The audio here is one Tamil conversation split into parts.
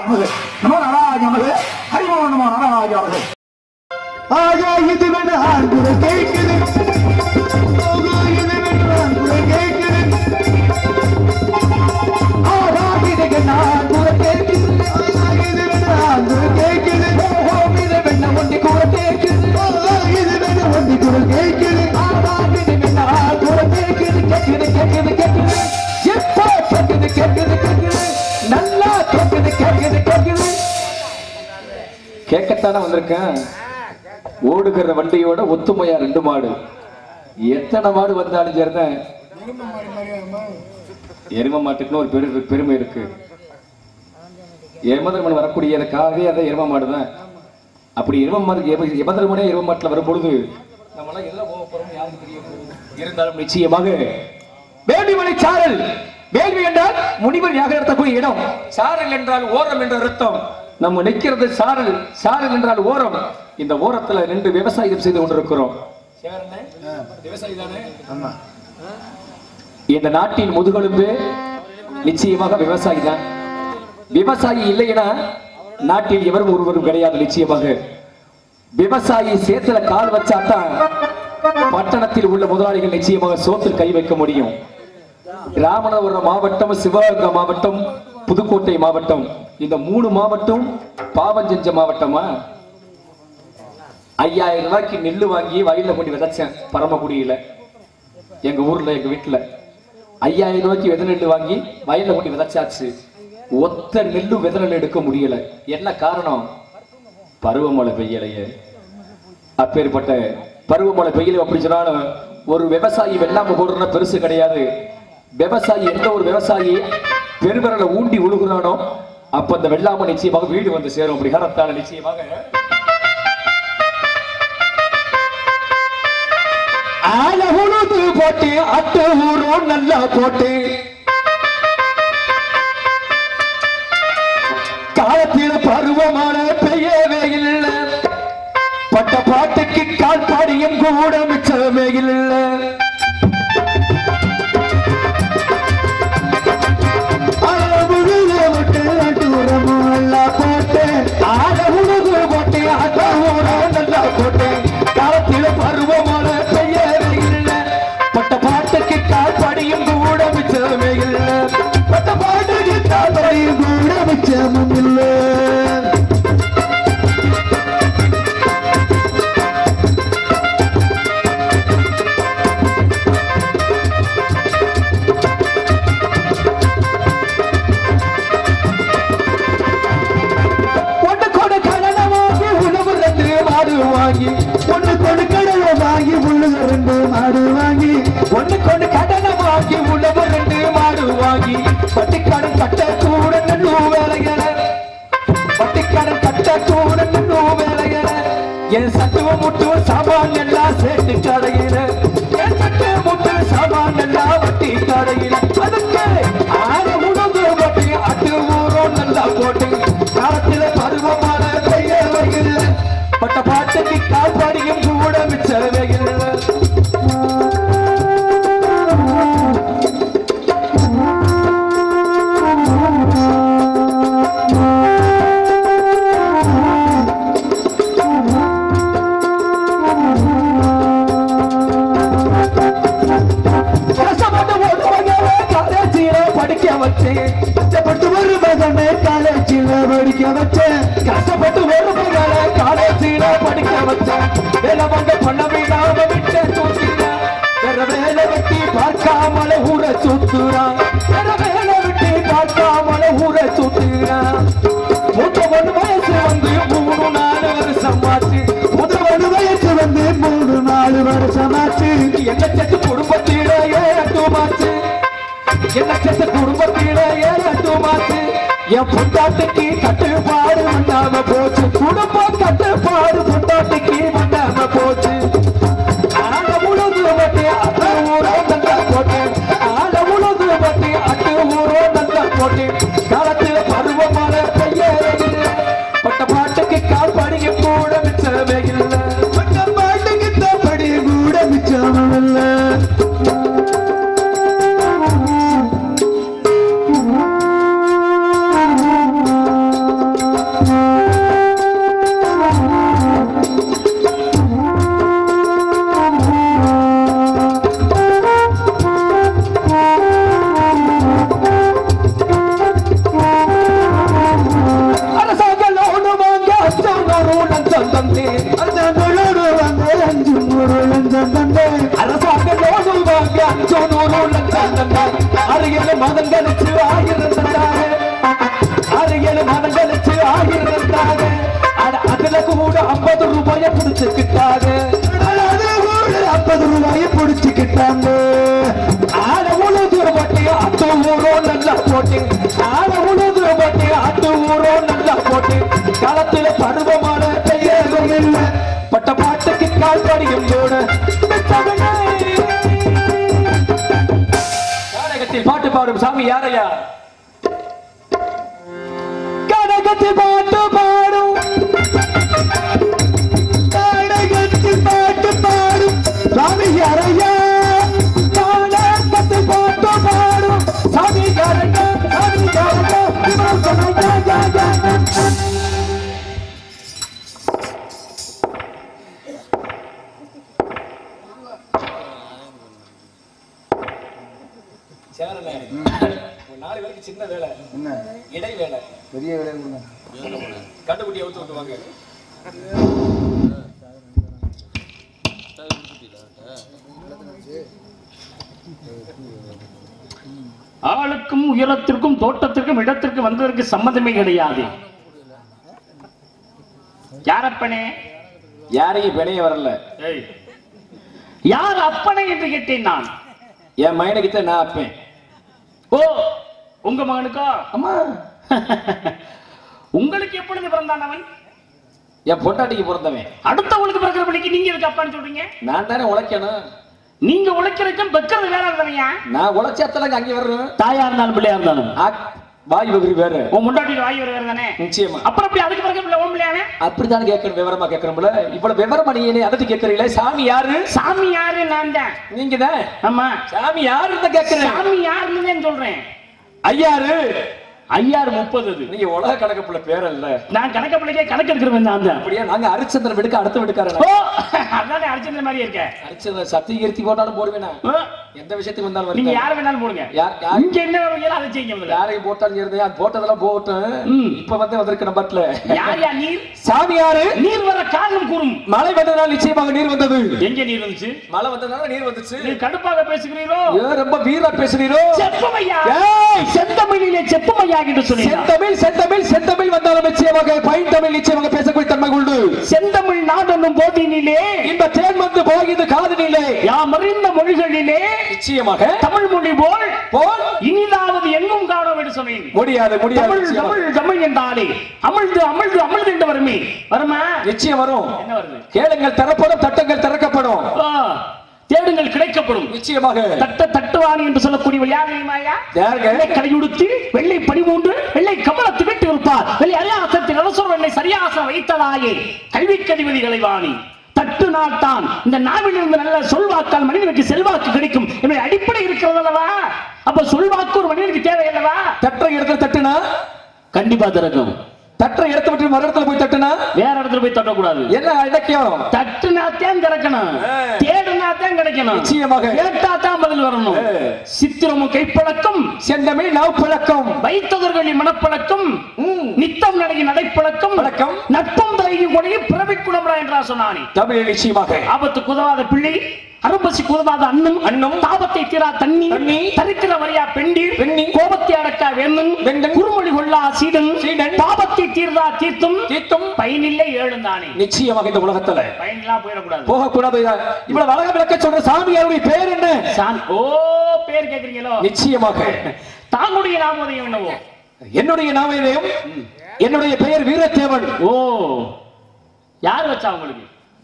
நமது நமோ நாராஜ நமது ஹரிமோ நமோ நாராஜ நமது ஆகா இது வேணா ஆண்குறை கேட்குது ஆகா இது வேணா ஆண்குறை கேட்குது ஆகா இது வேணா ஆண்குறை கேட்குது ஆகா இது வேணா ஆண்குறை கேட்குது ஓஹோ இது வேணா ஒண்டி கூட கேட்குது ஆகா இது வேணா ஒண்டி கூட கேட்குது ஆகா இது வேணா ஆண்குறை கேட்குது கேட்குது கேட்குது கேட்குது எப்போ கேட்குது கேட்குது கேட்குது நல்லா கேட்குது கேட்குது கேட்குது கேட்கத்தானே வந்திருக்கேன் ஓடுகிற வண்டியோட ஒத்துமையா ரெண்டு மாடு எத்தனை மாடு வந்தாலும் சரிதான் எரும மாட்டுக்குன்னு ஒரு பெரு பெருமை இருக்கு எமதர்மன் வரக்கூடியதுக்காகவே அதை எரும மாடு தான் அப்படி எரும மாடு எமதர்மனே எரும மாட்டுல வரும்பொழுது நம்மளாம் எல்லாம் போக போறோம் யாருக்கு தெரியும் இருந்தாலும் நிச்சயமாக வேள்விமலை சாரல் வேள்வி என்றால் முனிவர் யாக நடத்தக்கூடிய இடம் சாரல் என்றால் ஓரம் என்ற அர்த்தம் நம்ம நிக்கிறது சாரல் சாரல் என்றால் ஓரம் இந்த ஓரத்துல நின்று விவசாயம் செய்து கொண்டிருக்கிறோம் விவசாயி தானே இந்த நாட்டின் முதுகெலும்பு நிச்சயமாக விவசாயி தான் விவசாயி இல்லைன்னா நாட்டில் எவரும் ஒருவரும் கிடையாது நிச்சயமாக விவசாயி சேத்துல கால் வச்சாதான் பட்டணத்தில் உள்ள முதலாளிகள் நிச்சயமாக சோத்தில் கை வைக்க முடியும் ராமநாதபுரம் மாவட்டம் சிவகங்கை மாவட்டம் புதுக்கோட்டை மாவட்டம் இந்த மூணு மாவட்டம் பாவம் செஞ்ச மாவட்டமா ஐயாயிரம் ரூபாய்க்கு நெல்லு வாங்கி வயல்ல கொண்டு விதைச்சேன் பரமக்குடியில எங்க ஊர்ல எங்க வீட்டுல ஐயாயிரம் ரூபாய்க்கு விதை நெல்லு வாங்கி வயல்ல கொண்டு விதைச்சாச்சு ஒத்த நெல்லு விதை நெல் எடுக்க முடியல என்ன காரணம் பருவமழை பெய்யலையே அப்பேற்பட்ட பருவமழை பெய்யல அப்படி சொன்னாலும் ஒரு விவசாயி வெள்ளாம போடுறதுனா பெருசு கிடையாது விவசாயி எந்த ஒரு விவசாயி பெருவிரலை ஊண்டி உழுகுறானோ அப்ப அந்த வெள்ளாம நிச்சயமாக வீடு வந்து சேரும் அப்படி காரணத்தால நிச்சயமாக ஆல உழுது போட்டு அட்டு ஊரும் நல்லா போட்டு காலத்தில பருவமான பெய்யவே இல்லை பட்ட பாட்டுக்கு கால் பாடியும் கூட மிச்சமே இல்லை ஆல உழுது போட்டு அட்டு ஊரமும் நல்லா போட்டு ஆல உழுது போட்டு அட்டு ஊரும் நல்லா போட்டு காலத்தில பருவமான பெய்யவே இல்லை பட்ட பாட்டுக்கு கால் பாடியும் கூட மிச்சமே இல்லை பட்ட பாட்டுக்கு கால் பாடியும் கூட மிச்சமும் இல்லை ஒண்ணு கொடு கடனை வாங்கி உணவு ரெண்டு மாடு வாங்கி ஒண்ணு கொடு கடனை வாங்கி உணவு ரெண்டு மாடு வாங்கி ஒண்ணு கொடு கடனை வாங்கி உணவு ரெண்டு மாடு வாங்கி பட்டிக்கடன் கட்ட கூட நின்று வேலைகள பட்டிக்கடன் கட்ட கூட நின்று வேலைகள என் சட்டுவ முட்டு சாமான் எல்லாம் சேர்த்து கடையில என் சட்டு முட்டு சாமான் எல்லாம் வட்டி கடையில அதுக்கு ஆறு உணவு வட்டி அட்டு ஊரும் நல்லா போட்டு காலத்தில பருவமான பெய்ய வகையில் பட்ட பாட்டுக்கு கால் பாடியும் கூட மிச்சவே இல்லை கஷ்டப்பட்டு ஒரு மகனை காலேஜில படிக்க வச்சேன் கஷ்டப்பட்டு ஒரு மகனை காலேஜில படிக்க வச்சேன் கஷ்டப்பட்டு ஒரு மகனை காலேஜில படிக்க வச்சேன் வேலை வாங்க பண்ண விடாம விட்டு தூக்கினான் வேற வேலை வெட்டி பார்க்காமல ஊர சுத்துறான் வேற வேலை வெட்டி பார்க்காமல ஊர சுத்துறான் மூத்த ஒண்ணு வயசு வந்து மூணு நாலு வருஷம் ஆச்சு மூத்த ஒண்ணு வயசு வந்து மூணு நாலு வருஷம் ஆச்சு என்ன செத்து குடும்பத்தில ஏறட்டுமாச்சு என்ன செத்து குடும்பத்தில ஏறட்டுமாச்சு என் பொண்டாட்டிக்கு கட்டுப்பாடு பண்ணாம போச்சு குடும்பம் கட்டுப்பாடு பொண்டாட்டிக்கு பண்ணாம போச்சு ஆள உழுது வட்டி அட்டு ஊரோ நல்லா போட்டு ஆள உழுது வட்டி அட்டு ஊரோ நல்லா போட்டு காலத்துல பருவமான பெய்ய பட்ட பாட்டுக்கு கால் படியும் கூட மிச்சமே இல்லை பட்ட பாட்டுக்கு தப்படி கூட மிச்சமும் இல்லை மாதம் கழிச்சு ஆயிரம் இருந்தாங்க அட அதுல கூட ஐம்பது ரூபாய புடிச்சுக்கிட்டாங்க அதுல கூட ஐம்பது ரூபாய புடிச்சுக்கிட்டாங்க ஆட உழுது பட்டி அத்து ஊரோ நல்லா போட்டு ஆட உழுது பட்டி அத்து ஊரோ நல்லா போட்டு களத்துல பருவமான பெயரும் இல்லை பட்ட பாட்டுக்கு கால் படியும் கூட நாடகத்தில் பாட்டு பாடும் சாமி யாரையா கனகத்தில் பாட்டு பாடும் கனகத்தில் பாட்டு பாடும் சாமி யாரையா கனகத்தில் பாட்டு பாடும் சாமி யாரையா சாமி யாரையா இவன் சொன்னா யா, யா, யா. சேரல ஒரு நாலு பேருக்கு சின்ன வேலை என்ன இடை வேலை பெரிய வேலை கொடுங்க கண்டுபிடி அவுத்து விட்டு வாங்க ஆளுக்கும் உயரத்திற்கும் தோட்டத்திற்கும் இடத்திற்கும் வந்ததற்கு சம்மதமே கிடையாது யாரப்பனே யாரையும் பிணைய வரல ஏய், யார் அப்பனே என்று கேட்டேன் நான் என் மயனுக்கிட்ட நான் அப்பேன் ஓ உங்க மகனுக்கா அம்மா உங்களுக்கு எப்பொழுது பிறந்தான் அவன் என் பொண்டாட்டிக்கு பிறந்தவன் அடுத்தவங்களுக்கு பிறக்கிற பிள்ளைக்கு நீங்க எதுக்கு அப்பான்னு சொல்றீங்க நான் தானே உழைக்கணும் நீங்க உழைக்கிறதுக்கும் பெக்கிறது வேற தானையா நான் உழைச்சாத்தலங்க அங்கே வர்றேன் தாயா இருந்தாலும் பிள்ளையா இருந்தாலும் வாய் வகுரி வேற உன் முண்டாட்டி வாய் வேற தானே நிச்சயமா அப்புறம் அப்படி அதுக்கு பிறகு பிள்ளை உன் பிள்ளையானே அப்படித்தானே கேட்கணும் விவரமா கேட்கணும்ல இவ்வளவு விவரமா நீ என்ன அதட்டு கேட்கறீங்களே சாமி யாரு சாமி யாரு நான் தான் நீங்க தான் ஆமா சாமி யாருன்னு தான் கேட்கிறேன் சாமி யாருன்னு தான் சொல்றேன் ஐயாரு ஐயாறு முப்பது அது நீங்க உலக கணக்குப்புள்ள பேர் இல்ல நான் கணக்க பிள்ளைக்கே கணக்கு எடுக்கிறவன் தான் தான் அப்படியே நாங்க ஹரிச்சந்திரன் விடுக்க அடுத்த விடுக்காரன் ஓ அதானே அடிச்சிருந்த மாதிரி இருக்க ஹரிச்சந்திரன் சத்தியகீர்த்தி போட்டாலும் போடுவேனா ஓ, எந்த விஷயத்துக்கு வந்தாலும் நீங்க வருங்க யார வேணாலும் போடுங்க யார் யார் இங்க என்ன வேணும் அதை செய்யுங்க முதல்ல. யாரையும் போட்டாலும் இருந்தே அது போட்டதெல்லாம் போகட்டும் ம். இப்ப வந்து வந்திருக்க நம்பர்ல யார் யார் நீர் சாமி யாரு நீர் வர காரணம் கூறும் மழை வந்ததால் நிச்சயமாக நீர் வந்தது எங்க நீர் வந்துச்சு மழை வந்ததால நீர் வந்துச்சு நீர் கடுப்பாக பேசுகிறீரோ ஏ, ரொம்ப வீரா பேசுறீரோ செப்பமையா ஏய்! செந்தமிழிலே செப்பமையா என்று சொன்னீங்க செந்தமிழ் செந்தமிழ் செந்தமிழ் வந்தாலும் நிச்சயமாக பைந்தமிழ் நிச்சயமாக பேசக்கூடிய தன்மை உண்டு செந்தமிழ் நாடென்னும் போதினிலே இந்த தேன் வந்து போகிது காதலிலே யாம் அறிந்த மொழிகளிலே நிச்சயமாக தமிழ் மொழி போல் போல் இனிதாவது எங்கும் காணோம் என்று சொன்னேன் முடியாது முடியாது தமிழ் நிச்சயமாக. தமிழ் தமிழ் என்றாலே அமிழ்து அமிழ்து அமிழ்து என்று வருமே வருமா நிச்சயம் வரும் என்ன வருது கேளுங்கள் தரப்படும் தட்டங்கள் திறக்கப்படும் ஆ, தேடுங்கள் கிடைக்கப்படும் நிச்சயமாக தட்ட தட்டுவாணி என்று சொல்லக்கூடிய விளையாடுமாயா யாருங்க? வெள்ளை கடையுடுத்து வெள்ளை பனிமூன்று வெள்ளை கமலத்து விட்டு இருப்பார் வெள்ளை அரியாசத்தில் அரசர் என்னை சரியாசம் வைத்ததாயே கல்வி கதிபதிகளை வாணி தட்டு நாட்டான் இந்த நாவில் இருந்து நல்ல சொல்வாக்கால் மனிதனுக்கு செல்வாக்கு கிடைக்கும் என்னுடைய அடிப்படை இருக்கிறது அல்லவா அப்ப சொல்வாக்கு ஒரு மனிதனுக்கு தேவை அல்லவா தட்டுற இடத்துல தட்டுனா கண்டிப்பா திறக்கும் தட்டுற இடத்த விட்டு மறு இடத்துல போய் தட்டுனா வேற இடத்துல போய் தட்டக்கூடாது என்ன இலக்கியம் தட்டுனாத்தான் திறக்கணும் ஆ. தேடுனாத்தான் கிடைக்கணும் நிச்சயமாக. கேட்டாதான் பதில் வரணும் ஆ. சித்திரமும் கைப்பழக்கம் செந்தமிழ் நாவ் பழக்கம் வைத்தவர்களின் மனப்பழக்கம் ம். நித்தம் நடையின் நடைப்பழக்கம் பழக்கம். நட்பம் தலையும் கொடையை பிறவி குணம்டா என்றா சொன்னானே தமிழ் நிச்சயமாக ஆபத்து குதவாத பிள்ளை அரும்பசி குதவாத அண்ணன் அன்னம். தாபத்தை தீரா தண்ணி தண்ணி. தரிக்கிற வரியா பெண்டீர் பெண்ணி. கோபத்தை அடக்கா வேந்தன் வேந்தன். குறுமொழி கொள்ளா சீடன் சீடன். பாபத்தை தீர்தா தீர்த்தும் தீர்த்தும் பயனில்லை ஏழுந்தானே நிச்சயமாக இந்த உலகத்துல பயன்லாம் போயிடக்கூடாது போகக்கூடாது இவ்வளவு அழகா விளக்க சொல்ற சாமியாருடைய பேர் என்ன சான் ஓ பேர் கேக்குறீங்களோ நிச்சயமாக தாங்களுடைய நாமோதயம் என்னவோ என்னுடைய நாமதேயம் என்னுடைய பெயர் வீரத்தேவன் ஓ யார் வச்சா உங்களுக்கு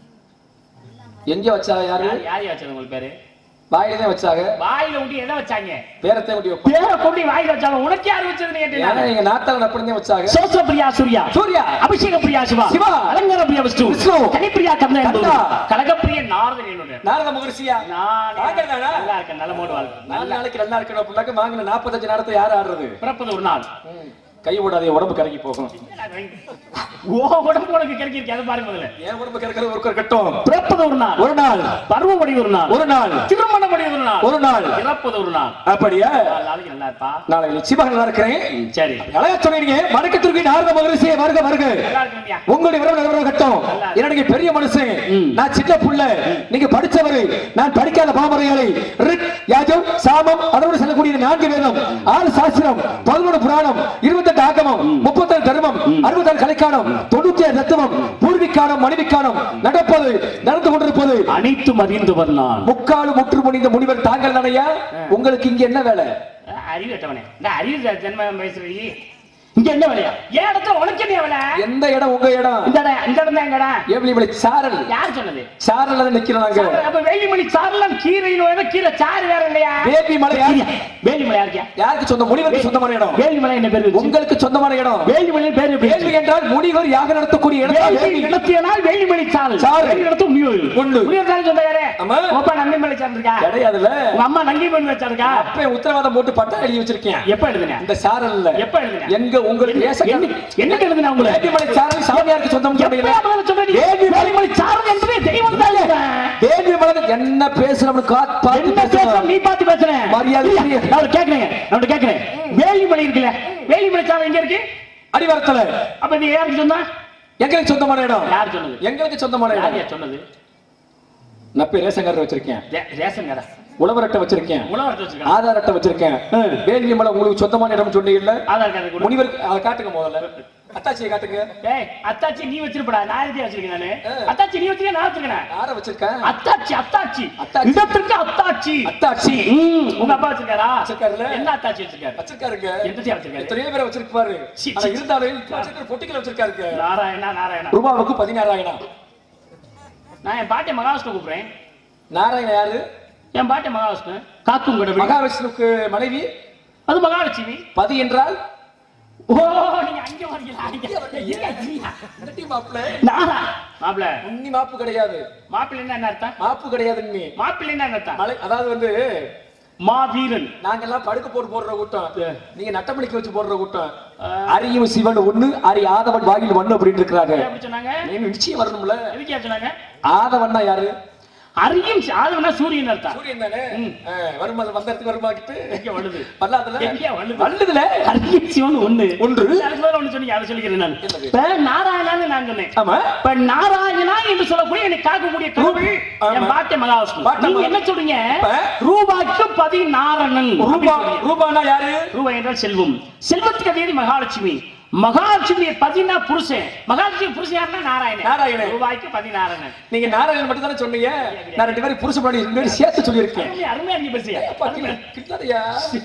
எங்க வச்சா யாரு யார் யார் வச்சது உங்களுக்கு பேரு வாயில தான் வச்சாங்க வாயில விட்டு எதை வச்சாங்க பேரத்தை கொண்டு வைப்போம் பேரை கொண்டு வாயில வச்சாங்க உனக்கு யார் வச்சதுன்னு ஏன்னா கேட்டீங்க எங்க நாத்தால அப்படிதான் வச்சாங்க சோச பிரியா சூர்யா சூர்யா. அபிஷேக பிரியா சிவா சிவா. அலங்கார பிரியா விஷ்ணு விஷ்ணு. கனிப்பிரியா கந்தன் கந்தா. கனகப்பிரிய நாரதன் என்னுடைய நாரத மகரிஷியா நான் நாங்கள் தானா? நல்லா இருக்கேன் நல்ல மோடு வாழ்க்கை நாலு நாளைக்கு நல்லா இருக்கணும் அப்படின்னாக்க வாங்கின நாற்பத்தஞ்சு நேரத்தை யார் ஆடுறது பிறப்பது ஒரு நாள் கை ஓடாதே உடம்பு கறங்கி போகும் ஓ உடம்பு உனக்கு கிடைக்கிருக்கு அதை பாருங்க முதல்ல என் உடம்பு கறக்கிறது ஒரு ஒரு கட்டம் பிறப்பது ஒரு நாள் ஒரு நாள் பருவமடி ஒரு நாள் ஒரு நாள் திருமணம் ஒரு நாள் ஒரு நாள் இறப்பது ஒரு நாள் அப்படியா நாலு நாளைக்கு நல்லா இருப்பா நாளை நிச்சயமாக நல்லா இருக்கிறேன் சரி அழகா சொன்னீங்க மடக்கத்திற்கு நாரத மகரிஷியே வருக வருக நல்லா இருக்கீங்க உங்களுடைய விரல் விரல் கட்டம் என்னுடைய பெரிய மனுஷன் நான் சின்ன புள்ள நீங்க படிச்சவரு நான் படிக்காத பாமரையாளை ரிக் யாஜம் சாமம் அதோடு செல்லக்கூடிய நான்கு வேதம் ஆறு சாஸ்திரம் பதினொன்று புராணம் இருபத்தெட்டு ஆகமம் முப்பத்தெட்டு தர்மம் அறுபதாம் கலைக்காலம் தொண்ணூத்தி ஆறு தத்துவம் பூர்விக்காலம் மனைவிக்காலம் நடப்பது நடந்து கொண்டிருப்பது அனைத்தும் அறிந்தவர் நான் முக்காடு முற்று முனிந்த முனிவர் தாங்கள் தானையா உங்களுக்கு இங்க என்ன வேலை அறிவு கட்டவனே இந்த அறிவு ஜென்ம பேசுறீ இங்க என்ன வேலையா ஏன் இடத்துல உனக்கு என்ன வேலை எந்த இடம் உங்க இடம் இந்த இடம் இந்த இடம் தான் எங்கடா ஏவிலிமலை சாரல் யார் சொன்னது சாரல் தான் நிக்கிறாங்க அப்ப வேலிமணி சாரெல்லாம் கீரை நோய் கீரை சாறு வேற இல்லையா வேலிமலை யாரு வேலிமலை யாருக்கியா யாருக்கு சொந்த முனிவருக்கு சொந்தமான இடம் வேலிமலை என்ன பேரு உங்களுக்கு சொந்தமான இடம் வேலிமலை பேரு எப்படி வேள்வி என்றால் முனிவர் யாக நடத்தக்கூடிய இடம் தான் வேலி வேள்வி. நடத்தியனால் வேலிமலை சாறு சாறு. வேலி நடத்தும் முனிவர் ஒண்ணு. முனிவர் தானே சொந்த யாரு ஆமா. உங்க அப்பா நம்பி மலை சார்ந்திருக்கா கிடையாதுல்ல உங்க அம்மா நங்கி மணி வச்சிருக்கா அப்ப உத்தரவாதம் போட்டு பட்டா எழுதி வச்சிருக்கேன் எப்ப எழுதுன இந்த சாரல்ல எப்ப எழுதுன எங்க உங்களுக்கு என்ன என்ன எழுதுன உங்களை வேலிமலை சாரல் சாமியாருக்கு சொந்தம் எப்ப சொன்னீங்களே முதல்ல சொன்னீங்க? வேலி- வேலிமலை சாறு என்பதே தெய்வம் தான் எழுதுறேன். வேலிமலை என்ன பேசுறோம்னு காத்து பார்த்து என்ன பேசுற நீ பாத்து பேசுற மரியாதை இல்ல, இல்லையே. நான் உன்னை கேக்குறேன் நான் உன்னை கேக்குறேன் வேலிமலை இருக்குல்ல வேலிமலை சாலை எங்க இருக்கு அடிவாரத்துல அப்ப நீ யாருக்கு சொன்னா எங்களுக்கு சொந்தமான இடம் யார் சொன்னது எங்களுக்கு சொந்தமான யார் இடம் யார் சொன்னது நப்பி ரேஷன் கார்டு வச்சிருக்கேன் ரே- ரேஷன் கடை உழவர் அட்டை வச்சிருக்கேன் உழவர்கிட்ட வச்சிருக்காங்க ஆதார் அட்டை வச்சிருக்கேன் வேலிய மலை உங்களுக்கு சொந்தமான இடம் சொன்னீங்கல்ல ஆதார் கார்டு கொடு முனிவர் அதை காட்டுங்க முதல்ல அத்தாச்சியை காட்டுங்க ஏய் அத்தாச்சி நீ வச்சிருப்படா நான் எதுக்கு வச்சிருக்கேன் நானு அத்தாச்சி நீ வச்சிருக்க நான் வச்சிருக்கேன் யார வச்சிருக்கேன் அத்தாச்சி அத்தாச்சி அத்தாச்சி. இடத்திற்கு அத்தாச்சி அத்தாச்சி ம், உங்க அப்பா வச்சிருக்காரா வச்சிருக்காருல்ல? என்ன அத்தாச்சி வச்சிருக்காரு வச்சிருக்காருங்க எந்தத்தையா வச்சிருக்காரு எத்தனையோ பேரை வச்சிருப்பாரு சி, ஆனா சி. இருந்தாலும் இப்ப வச்சிருக்கிற பொட்டிக்கல வச்சிருக்காருங்க நாராயணா நாராயணா ரூபாவுக்கு பதினாறாயிரம் நான் என் பாட்டை மகாவிஷ்ணு கூப்பிடுறேன் நாராயணன் யாரு என் பாட்டை மகாவிஷ்ணு காக்கும் கடவுள் மகாவிஷ்ணுக்கு மனைவி அது மகாலட்சுமி பதி என்றால் ஓ நீங்க அங்க வரீங்களா அங்க வரீங்க. ஐயா. இரட்டி மாப்பிள்ள நாரா மாப்பிள உன்னி மாப்பு கிடையாது மாப்பிள்ளைன்னா என்ன அர்த்தம் மாப்பு கிடையாது நீ மாப்பிள்ளைன்னா என்ன அர்த்தம் மலை அதாவது வந்து மாவீரன் நாங்கெல்லாம் படுக்க போட்டு போடுற கூட்டம் நீங்க நட்டமணிக்கு வச்சு போடுற கூட்டம் அரியும் சிவன் ஒண்ணு அரி ஆதவன் வாயில் ஒண்ணு அப்படின்னு இருக்கிறாங்க ஏன் அப்படி சொன்னாங்க நீங்க நிச்சயம் வரணும்ல எதுக்கு ஏன் சொன்னாங்க ஆதவன்னா யாரு அரியும் ஆதவனா சூரியன் அர்த்தம் சூரியன் தானே வருமா வந்த இடத்துக்கு வருமாக்கிட்டு எங்க வழுது வரலாதுல எங்க வழுது வல்லுதுல அரியும் சிவன் ஒண்ணு ஒன்று அதுக்கு மேல ஒண்ணு சொன்னீங்க அதை சொல்லிக்கிறேன் நான் என்னது? இப்ப நாராயணான்னு நான் சொன்னேன் ஆமா இப்ப நாராயணா என்று சொல்லக்கூடிய என்னை காக்கக்கூடிய கடவுள் ஆமா. என் பாட்டை மகாவிஷ்ணு பாட்டை நீங்க மகா- என்ன சொல்றீங்க இப்ப? ரூபாய்க்கு பதினாரணன் ரூபா ரூபானா யாரு ரூபாய் என்றால் செல்வம் செல்வத்துக்கு அதே மகாலட்சுமி மகாலட்சுமி பதினா புருஷன் மகாலட்சுமி புருஷன் யாருன்னா நாராயணன் நாராயணன். ரூபாய்க்கு பதினாரணன் நீங்க நாராயணன் மட்டும் தானே சொன்னீங்க நான் ரெண்டு பேரும் புருஷ பாடி ரெண்டு பேரும் சேர்த்து சொல்லியிருக்கேன் அருமையா அருமையா நீ பேசுறியா அப்பா, கிட்ட- கிட்டாதயா?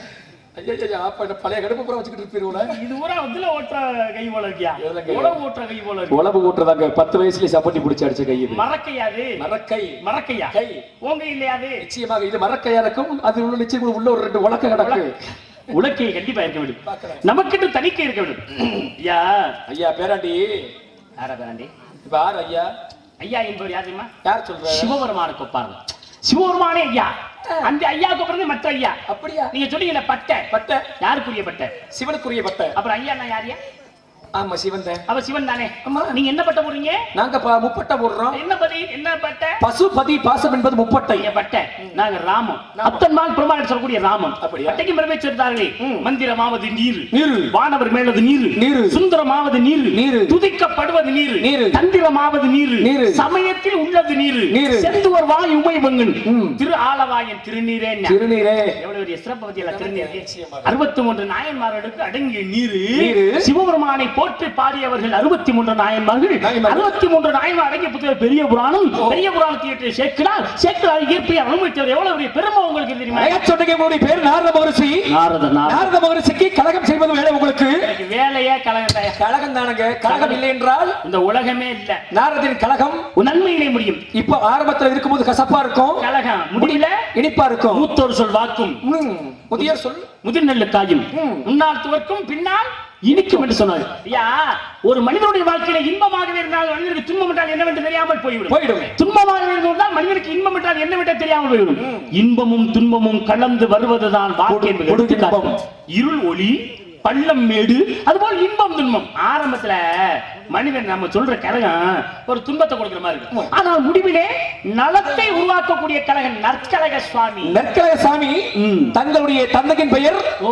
ஐயையையா, அப்ப இந்த பழைய கடுப்பு பூரா வச்சுக்கிட்டு இருப்பீங்களா இது ஊரா இதுல ஓட்டுற கை போல இருக்கியா எதுலங்க? உழவு ஓட்டுற கை போல இருக்கு உழவு ஊட்டுறதாங்க பத்து வயசுலயே சப்பட்டி பிடிச்சி அடிச்ச கை இது மரக்கையாது மரக்கை மரக்கையா கை உங்க இல்லையாது நிச்சயமாக இது மரக்கையா இருக்கும் அது உள்ள நிச்சயம் உள்ள ஒரு ரெண்டு உலக்க கிடக்கு உலக்கை கண்டிப்பா இருக்க வேண்டும் பார்க்கிறேன். நமக்கிட்ட தணிக்கை இருக்க வேண்டும் ஐயா ஐயா பேராண்டி யாரா பேராண்டி இப்ப யார் ஐயா ஐயா என்பவர் யார் தெரியுமா யார் சொல்ற சிவபெருமானுக்கு ஒப்பாருங்க சிவபெருமானே ஐயா அந்த ஐயாவுக்கு அப்புறம் மற்ற ஐயா அப்படியா நீங்க சொன்னீங்கல்ல பட்டை பட்டை யாருக்குரிய பட்டை சிவனுக்குரிய பட்டை அப்புறம் ஐயா நான் யாரியா ஆமா சிவன் தான் அவ சிவன் தானே ஆமா. நீங்க என்ன பட்டை போடுறீங்க நாங்க ப- முப்பட்டை போடுறோம் என்ன பதி என்ன பட்டை பசுபதி பாசம் என்பது முப்பட்டை ஐயா பட்டை நாங்க ராமம் அத்தன்மால் பெருமாள் சொல்லக்கூடிய ராமம் அப்படியா? பட்டைக்கு பிறவே சொல்றார்களே மந்திரமாவது நீர் நீர். வானவர் மேலது நீர் நீர். சுந்தரமாவது நீர் நீர். துதிக்கப்படுவது நீர் நீர். தந்திரமாவது நீர் நீர். சமயத்தில் உள்ளது நீர் நீர். செந்துவர் வாய் உமை பங்கன் ம். திரு ஆலவாயன் திருநீரே திருநீரே எவ்வளவு பெரிய சிறப்பு பத்தியில திருநீர் நிச்சயமாக. அறுபத்தி மூன்று நாயன்மார்களுக்கு அடங்கிய நீரு நீரு. சிவபெருமானை போற்றி பாடியவர்கள் அறுபத்தி மூன்று நாயன்மார்கள் நாயன்மார்கள். அறுபத்தி மூன்று நாயன்மார் அடங்கிய புத்தகம் பெரிய புராணம் பெரிய புராணத்தை இயற்றிய சேக்கிடார் சேக்கிடார் இயற்பிய அனுமதித்தவர் எவ்வளவு பெரிய பெருமை உங்களுக்கு தெரியுமா அழகா சொன்னீங்க உங்களுடைய பேர் நாரத மகரிஷி நாரத நாரத மகரிஷிக்கு கழகம் செய்வது வேலை உங்களுக்கு எனக்கு வேலையே கலகண்டாய கழகம் தானங்க கழகம் இல்லை என்றால் இந்த உலகமே இல்ல நாரதின் கழகம் நன்மையிலே முடியும் இப்போ ஆரம்பத்துல இருக்கும்போது கசப்பா இருக்கும் கலகம் முடியல இனிப்பா இருக்கும் மூத்தோர் சொல் வாக்கும் ம், முதியோர் சொல் முதிர்நெல்லு காயும் முன்னால் துவர்க்கும் பின்னால் இனிக்கும் என்று சொன்னார் ஐயா ஒரு மனிதனுடைய வாழ்க்கையில இன்பமாகவே இருந்தால் மனிதனுக்கு துன்பம் என்றால் என்னவென்று தெரியாமல் போய்விடும் போயிடும் துன்பமாக இருந்தால் மனிதனுக்கு இன்பம் என்றால் என்னவென்று தெரியாமல் போய்விடும் இன்பமும் துன்பமும் கலந்து வருவதுதான் வாழ்க்கை என்பது கொடு- எடுத்துக்காட்டு. இருள் ஒளி பள்ளம் மேடு அதுபோல் இன்பம் துன்பம் ஆரம்பத்துல மனிதன் நம்ம சொல்ற கழகம் ஒரு துன்பத்தை கொடுக்கிற மாதிரி இருக்கு ஆனால் முடிவிலே நலத்தை உருவாக்கக்கூடிய கழகம் நற்கழக சுவாமி நற்கழக சாமி ம். தங்களுடைய தந்தையின் பெயர் ஓ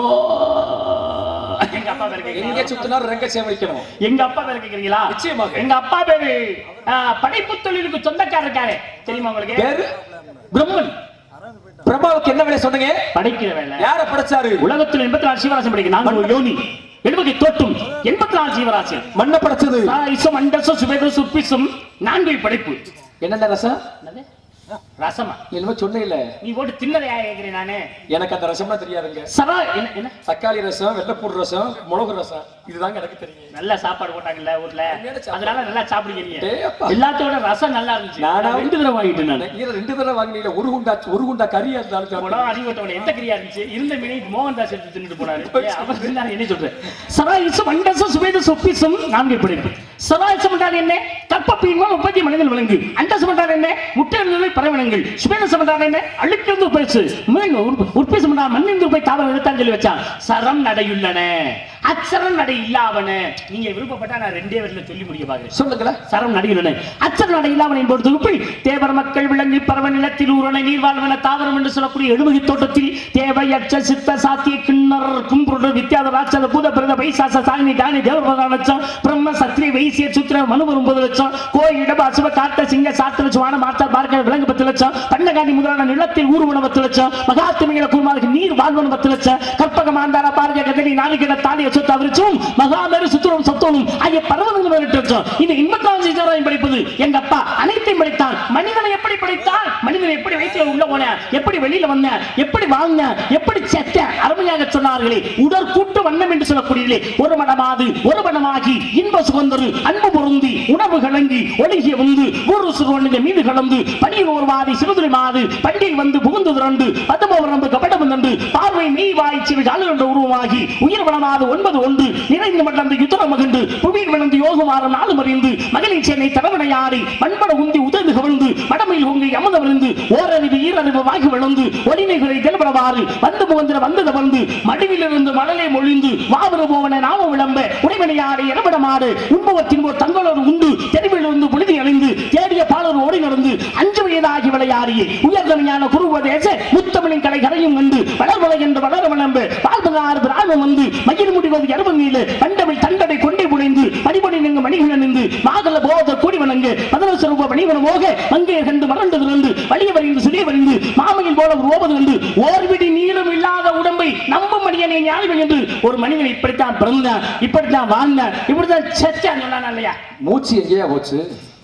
எங்க அப்பா பேர் எங்க கேக்குறீங்களா? சுத்தினார் ரங்க சேமிக்கணும் எங்க அப்பா பேர் கேக்குறீங்களா நிச்சயமாக. எங்க அப்பா பேரு ஆ, படைப்பு தொழிலுக்கு சொந்தக்காரர் இருக்காரு தெரியுமா உங்களுக்கு பேரு பிரம்மன் பிரம்மாவுக்கு என்ன வேலை சொன்னீங்க படைக்கிற வேலை யார படைச்சாரு உலகத்தில் எண்பத்தி நாலு சிவராசம் படைக்க நாங்கள் ஒரு யோனி எழுபதை தோட்டும் எண்பத்தி நாள் ஜீவராசி மண்ணை படைச்சது சாயிசம் அண்டசம் சுபேதம் சுப்பிசம் நான்கு படைப்பு என்னென்ன ரசம் என்னது? ரசமா என்னமோ சொன்ன இல்ல நீ போட்டு தின்னதையா கேக்குறேன் நானு எனக்கு அந்த ரசம்லாம் தெரியாதுங்க சரா என்ன என்ன தக்காளி ரசம் வெள்ளைப்பூடு ரசம் மிளகு ரசம் இதுதாங்க எனக்கு தெரியும் நல்ல சாப்பாடு போட்டாங்கல்ல ஊர்ல உண்மையான சாப்பாடு. அதனால நல்லா சாப்பிடுறீங்க டேப்பா. எல்லாத்தோட ரசம் நல்லா இருந்துச்சு நானா? நான் ரெண்டு தடவை வாங்கிட்டேன் நான் இதுல ரெண்டு தடவை வாங்கினீங்க ஒரு குண்டா ஒரு குண்டா கறியா இருந்தாலும் சாப்பிடுவேன். உடம்பு அறிவட்டவன எந்த கிரியா இருந்துச்சு இருந்த மீனை மோகன்தாஸ் எடுத்து தின்னுட்டு போனாரு ஏய், அவர் தின்னாரு என்ன சொல்றேன் சராயிசம் அண்டசம் சுபேதம் சொப்பிசம் நான்கு படைப்பு சராயிசம் என்றால் என்ன கற்பப்பீன்மா முப்பத்தி மனிதன் விலங்கு அண்டசம் என்றால் என்ன முட்டையிலிருந்து பறவைனங்கள் சுபேதசம் என்றால் என்ன அழுக்கிருந்து பேசு உற்பேசம் என்றால் மண்ணிந்து போய் தாவரம் எடுத்தான் சொல்லி வச்சான் சரம் நடையுள்ளன அச்சரம் நடை இல்லாவன நீங்க விருப்பப்பட்டா நான் ரெண்டே வரியில சொல்லி முடிக்க பாக்குறேன் சொல்லுங்களேன் சரம் நடிகிறன அச்சர் நட இல்லாமல் என்பது தொகுப்பை தேவர் மக்கள் விலங்கு பரவ நிலத்தில் ஊரணை நீர்வாழ்வன தாவரம் என்று சொல்லக்கூடிய எழுமகி தோட்டத்தில் தேவை அச்ச சித்த சாத்திய கிண்ணர் கும்புருட வித்யாத ராட்சத பூத பிரத பைசாச சாணி தானி தேவரதா லட்சம் பிரம்ம சத்ரி வைசிய சுத்திர மனு ஒன்பது லட்சம் கோய் இடப அசுவ காத்த சிங்க சாத்திர சுவான மாத்தா பார்க்க விலங்கு பத்து லட்சம் பன்னகாதி முதலான நிலத்தில் ஊர்வன பத்து லட்சம் மகாத்மிகள கூர்மாருக்கு நீர் வாழ்வன பத்து லட்சம் கற்பக மாந்தார பாரதிய கதனி நாளிகிட தாலிய சொத்து அவரிச்சும் மகாமேரு சுத்துரம் சத்தோனும் ஆகிய பர்வதங்கள் எட்டு லட்சம் இந்த இன்பத்தாம் சீதாராயம் படிப்பது எங்க அப்பா அனைத்தையும் படித்தான் மனிதனை எப்படி படைத்தான் மனிதனை எப்படி வயிற்றுல உள்ள போன எப்படி வெளியில வந்த எப்படி வாழ்ந்த எப்படி செத்த அருமையாக சொன்னார்களே உடற்கூட்டு வண்ணம் என்று சொல்லக்கூடியதிலே ஒரு மனமாது ஒரு மனமாகி இன்ப சுகந்தரு அன்பு பொருந்தி உணவு கலங்கி ஒழுகிய வந்து ஒரு சிறுவனின் மீது கலந்து பணியில் ஒரு வாதி சிறுதுளி மாது பண்டியில் வந்து புகுந்து திரண்டு பத்தமோவரம்பு கபடம் நன்று பார்வை மெய் வாய் சிறு காலுகண்ட உருவமாகி உயிர் வளமாது ஒன்பது ஒன்று நிறைந்து மண்டந்து யுத்தம் மகிழ்ந்து புவியில் விழுந்து யோகுமாறு நாலு மறிந்து மகளிர் சேனை தலைவனையாடி மண்பட உந்தி உதவி கவிழ்ந்து மடமையில் உங்கி அமுத விழுந்து ஓரறிவு ஈரறிவு வாகி விழுந்து ஒளிமைகளை தெளிவரவாறு வந்து புகந்திர வந்து தவழ்ந்து மடுவிலிருந்து மணலை மொழிந்து வாவரு போவன நாம விளம்ப உடைமனையாடு இரவிடமாடு உண்பவத்தின் போர் தங்களோடு உண்டு தெருவிலிருந்து புழுதி அணிந்து தேடிய பாலர் ஓடி நடந்து அஞ்சு வயதாகி விளையாடியே உயர்தமையான குருவதேச முத்தமிழின் கலை கரையும் கண்டு வளர்வலை என்று வளர விளம்பு வாழ்வதாறு பிராணம் வந்து மகிழ் முடிவது எருவங்கீழு பண்டமிழ் தண்டனை கொண்டே புனைந்து மணிபணி நின்று மணிகள் அணிந்து மாதல போத கூடி வணங்கு பதினோரு ரூபாய் மணிவன போக மங்கையை கண்டு மறந்தது கண்டு வலிய வரிந்து சுழிய வரிந்து மாமையில் போல ரோபது கண்டு ஓர்விடி நீளம் இல்லாத உடம்பை நம்பும் மனிதனை ஞாபகம் என்று ஒரு மனிதன் இப்படித்தான் பிறந்தான் இப்படித்தான் வாழ்ந்தான் இப்படித்தான் செத்தான் சொன்னான் இல்லையா மூச்சு எங்கேயா போச்சு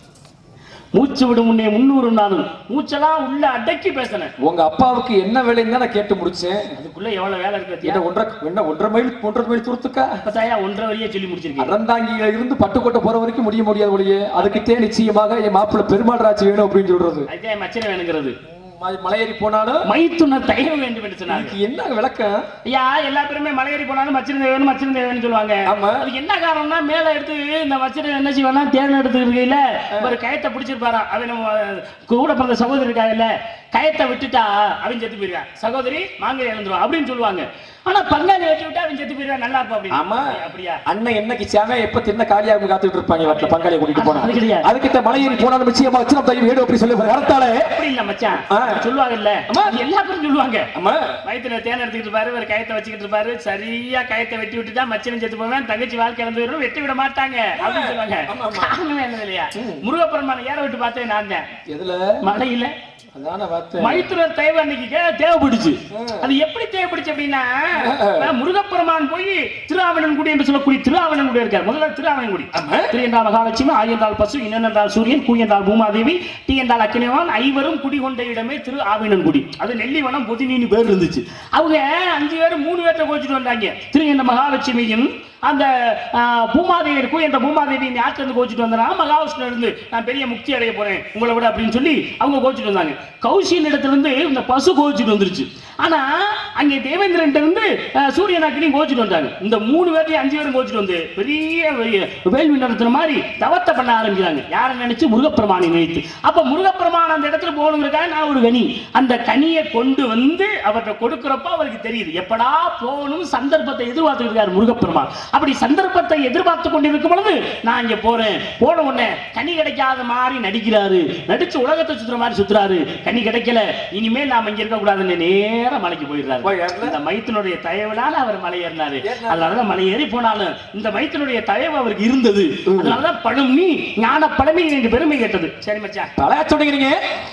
மூச்சு விடும் முன்னே முன்னூறு நாளும் மூச்செல்லாம் உள்ள அடக்கி பேசினேன் உங்க அப்பாவுக்கு என்ன வேலைன்னு தான் நான் கேட்டு முடிச்சேன் அதுக்குள்ள எவ்வளவு வேலை இருக்கு என்ன பாத்தியா? ஒன்றரை என்ன ஒன்றரை மைல் ஒன்றரை மைல் தூரத்துக்கா அப்பதாயா ஒன்றரை வழியே சொல்லி முடிச்சிருக்கேன் அறந்தாங்கியில இருந்து பட்டுக்கோட்டை போற வரைக்கும் முடிய முடியாது ஒழிய அதுக்கிட்டே நிச்சயமாக என் மாப்பிள்ளை பெருமாள் ராட்சி வேணும் அப்படின்னு சொல்றது அதே மச்சனை வேணுங்கிறது ம- மலையேறி போனாலும் மைத்துன தயவு வேண்டும் என்று சொன்னாங்க இதுக்கு என்ன விளக்கம் ஐயா எல்லா பேருமே மலையேறி போனாலும் மச்சிருந்த வேணும் மச்சிருந்த வேணும்னு சொல்லுவாங்க ஆமா. அதுக்கு என்ன காரணம்னா மேல எடுத்து இந்த மச்சிர என்ன செய்வானா தேர்ந்து எடுத்துருக்கையில ஒரு கயத்தை பிடிச்சிருப்பாராம் அவன் நம்ம கூட பிறந்த சகோதரி இருக்காங்கல்ல கயத்தை விட்டுட்டா அவன் செத்து போயிருவான் சகோதரி மாங்கை இழந்துருவான் அப்படின்னு சொல்லுவாங்க ஆனா பங்காளி வச்சு விட்டா அவன் செத்து போயிருவான் நல்லா இருப்பான் அப்படின்னு ஆமா அப்படியா அண்ணன் என்னைக்கு சேவை எப்ப தின்ன காலியாக காத்துட்டு இருப்பாங்க வீட்டுல பங்காளியை கூட்டிட்டு போனா அது கிடையாது. அதுக்கிட்ட மலையேறி போனாலும் நிச்சயமா வச்சு தயிர் வேணும் அப்படி சொல்லி கரத்தால அப்படி இல்ல மச்சான் ஆ. சொல்லுவாங்கல்ல ஆமா. அது எல்லா பேரும் சொல்லுவாங்க ஆமா வயித்துல தேன் எடுத்துக்கிட்டு இருப்பாரு ஒரு கயத்தை வச்சுக்கிட்டு இருப்பாரு சரியா கயத்தை வெட்டி விட்டுட்டா மச்சனும் செத்து போவேன் தங்கச்சி வாழ்க்கை இழந்து வரும் வெட்டி விட மாட்டாங்க அப்படின்னு சொல்லுவாங்க ஆமா, ஆமா. காரணமே என்ன இல்லையா முருகப்பெருமான ஏற விட்டு பார்த்தேன் நான் தான் எதுல மலையில அதான வார்த்தை மைத்துனர் தேவை அன்னைக்கு கே- தேவைப்படுச்சு அது எப்படி தேவைப்படுச்சு அப்படின்னா நான் முருகப்பெருமான் போய் திருஆவணன்குடி என்று சொல்லக்கூடிய திருஆவணன்குடி இருக்கார் முதல்ல திருஆவணன்குடி திரு என்றால் மகாலட்சுமி ஆய் என்றால் பசு இன்னன் என்றால் சூரியன் கூ என்றால் பூமாதேவி டி என்றால் அக்கினிவான் ஐவரும் குடிகொண்ட இடமே திரு ஆவினன்குடி அது நெல்லிவனம் பொதினின்னு பேர் இருந்துச்சு அவங்க அஞ்சு பேர் மூணு பேர்த்த கோச்சிட்டு வந்தாங்க திரு என்ற மகாலட்சுமியும் அந்த ஆ, பூமாதேவி இருக்கும் என்ற பூமாதேவி யார்கிட்ட இருந்து கோச்சிட்டு வந்தா மகாவிஷ்ணு இருந்து நான் பெரிய முக்தி அடைய போறேன் உங்களை விட அப்படின்னு சொல்லி அவங்க கோச்சிட்டு வந்தாங்க கௌசியின் இடத்துல இருந்து இந்த பசு கோச்சிட்டு வந்துருச்சு ஆனா அங்கே தேவேந்திரன் இருந்து ஆ, சூரியன் அக்னியும் கோச்சிட்டு வந்தாங்க இந்த மூணு பேர்த்தையும் அஞ்சு பேரும் கோச்சிட்டு வந்து பெரிய பெரிய வேள்வி நடத்துற மாதிரி தவத்தை பண்ண ஆரம்பிக்கிறாங்க யாரை நினைச்சு முருகப்பெருமானை நினைத்து அப்ப முருகப்பெருமான் அந்த இடத்துல போகணுங்கிறக்காக நான் ஒரு கனி அந்த கனியை கொண்டு வந்து அவர்கிட்ட கொடுக்கிறப்ப அவருக்கு தெரியுது எப்படா போகணும் சந்தர்ப்பத்தை எதிர்பார்த்துட்டு இருக்காரு முருகப்பெருமான் அப்படி சந்தர்ப்பத்தை எதிர்பார்த்து கொண்டிருக்கும் பொழுது நான் இங்க போறேன் போன உடனே கனி கிடைக்காத மாதிரி நடிக்கிறாரு நடிச்சு உலகத்தை சுத்துற மாதிரி சுத்துறாரு கனி கிடைக்கல இனிமேல் நாம இங்க இருக்க கூடாதுன்னு நேரா மலைக்கு போயிடுறாரு போய் ஏறல? இந்த மைத்தனுடைய தயவுனால அவர் மலை ஏறினாரு ஏறினாரு. அதனாலதான் மலை ஏறி போனாலும் இந்த மைத்தனுடைய தயவு அவருக்கு இருந்தது அதனாலதான் பழம் நீ ஞான பழமை என்று பெருமை கேட்டது சரி மச்சான் தலையா சொன்னீங்க நீங்க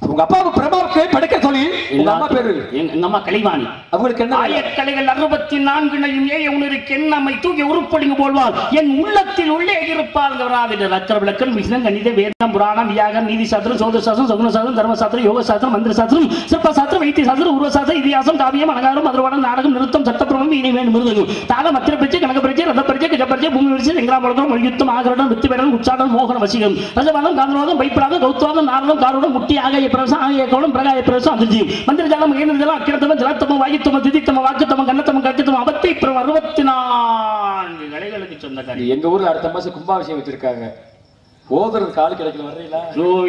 உங்க அப்பாவுக்கு பிரபாவுக்கு படுக்க தொழில் உங்க அம்மா பேரு எங்க எங்க அம்மா கலைவாணி அவங்களுக்கு என்ன வேலை? ஆயக்கலைகள் அறுபத்தி நான்கினையும் ஏய உணருக்கு என் நம்மை தூக்கி உருப்படிங்க போல்வாள் என் உள்ளத்தில் உள்ளே இருப்பாள் வராது ரத்தர விளக்கன் விஷ்ணம் கணித வேதம் புராணம் வியாகரம் நீதி சாஸ்திரம் சோத சாஸ்திரம் சகுன சாஸ்திரம் தர்ம சாஸ்திரம் யோக சாஸ்திரம் மந்திர சாஸ்திரம் சிற்ப சாஸ்திரம் வைத்திய சாஸ்திரம் உருவ சாஸ்திரம் இதிகாசம் காவியம் அலங்காரம் மதுரவாடம் நாடகம் நிறுத்தம் சட்டப்பிரமம் இனி வேண்டும் மிருதங்கம் தாளம் மத்திர பரிச்சை கணக்கு பரிச்சை ரத பரிச்சை கஜ பரிச்சை பூமி பரிச்சை வெங்கடாமலகம் மொழியுத்தம் ஆகரணம் வித்து வேடம் உச்சாடம் மோகன வசிகம் ரஜவாதம் காந்தவாதம் பைப்படாதம் கௌத்வாதம் நாரதம் காரூடம் முட்டி ஆகாய பிரவேசம் ஆகிய கோலம் பிரகாய பிரவேசம் அதிர்ஜியம் மந்திரஜாலம் மகேந்திரஜாலம் அக்கிரத்தமம் ஜலத்தமம் வாயுத்தமம் திதித்தமம் வாக்குத்தமம் கண்ணத்தமம் கட்டித்தமம் அவத்தை பிறம் அறுபத்தி நான்கு கலைகளுக்கு சொந்தக்காரி எங்க ஊர்ல அடுத்த மாசம் கும்பாபிஷேகம் வச்சிருக்காங்க ஓதுறது காலு கிடைக்கல வர்றீங்களா